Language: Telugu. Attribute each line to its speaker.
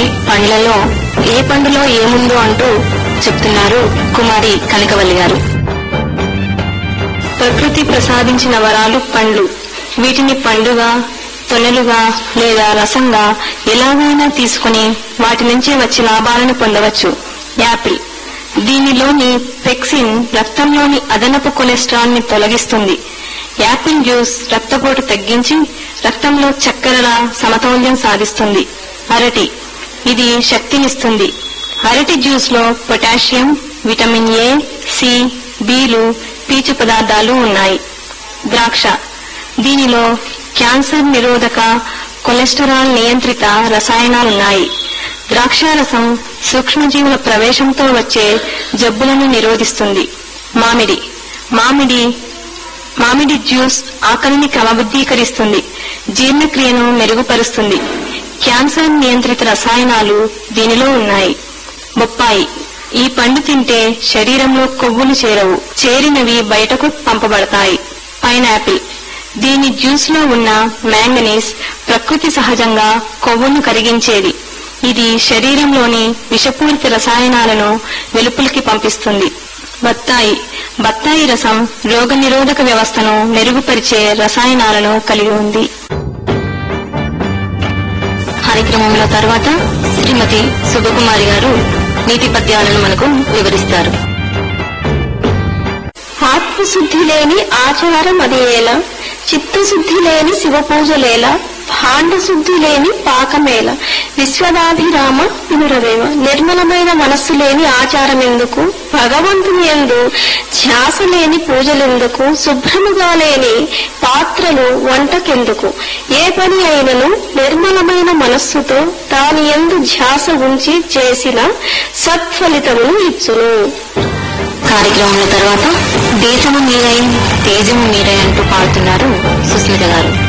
Speaker 1: పండ్లలో ఏ పండులో ఏముందో అంటూ చెప్తున్నారు కుమారి కనకవల్లి గారు ప్రకృతి ప్రసాదించిన వరాలు పండ్లు వీటిని పండుగా తొనలుగా లేదా రసంగా ఎలాగైనా తీసుకుని వాటి నుంచి వచ్చే లాభాలను పొందవచ్చు యాపిల్ దీనిలోని పెక్సిన్ రక్తంలోని అదనపు కొలెస్ట్రాల్ ని తొలగిస్తుంది యాపిల్ జ్యూస్ రక్తపోటు తగ్గించి రక్తంలో చక్కెరల సమతౌల్యం సాధిస్తుంది అరటి ఇది శక్తినిస్తుంది అరటి జ్యూస్ లో పొటాషియం విటమిన్ ఏ సి బిలు పీచు పదార్థాలు ఉన్నాయి ద్రాక్ష దీనిలో క్యాన్సర్ నిరోధక కొలెస్టరాల్ నియంత్రిత రసాయనాలున్నాయి ద్రాక్షారసం సూక్ష్మజీవుల ప్రవేశంతో వచ్చే జబ్బులను నిరోధిస్తుంది మామిడి మామిడి మామిడి జ్యూస్ ఆకలిని క్రమబద్ధీకరిస్తుంది జీర్ణక్రియను మెరుగుపరుస్తుంది క్యాన్సర్ నియంత్రిత రసాయనాలు దీనిలో ఉన్నాయి బొప్పాయి ఈ పండు తింటే శరీరంలో కొవ్వులు చేరవు చేరినవి బయటకు పంపబడతాయి పైనాపిల్ దీని జ్యూస్ లో ఉన్న మ్యాంగనీస్ ప్రకృతి సహజంగా కొవ్వును కరిగించేది ఇది శరీరంలోని విషపూరిత రసాయనాలను వెలుపులకి పంపిస్తుంది బత్తాయి బత్తాయి రసం రోగనిరోధక వ్యవస్థను మెరుగుపరిచే రసాయనాలను కలిగి ఉంది కార్యక్రమంలో తర్వాత శ్రీమతి శుభకుమారి గారు నీతి పద్యాలను మనకు వివరిస్తారు
Speaker 2: ఆత్మశుద్ధి లేని ఆచారం అది ఏల చిత్తశుద్ధి లేని శివ పూజలేల భాండ శుద్ధి లేని పాకమేల విశ్వదాభిరామ వినురవేమ నిర్మలమైన మనస్సు లేని ఆచారం ఎందుకు భగవంతుని ఎందు ధ్యాస లేని పూజలెందుకు శుభ్రముగా లేని పాత్రలు వంటకెందుకు ఏ పని అయినను నిర్మలమైన మనస్సుతో దాని ఎందు ధ్యాస ఉంచి చేసిన సత్ఫలితమును ఇచ్చును
Speaker 1: కార్యక్రమంలో తర్వాత దేశము మీరై తేజము మీరై అంటూ పాడుతున్నారు సుస్మిత గారు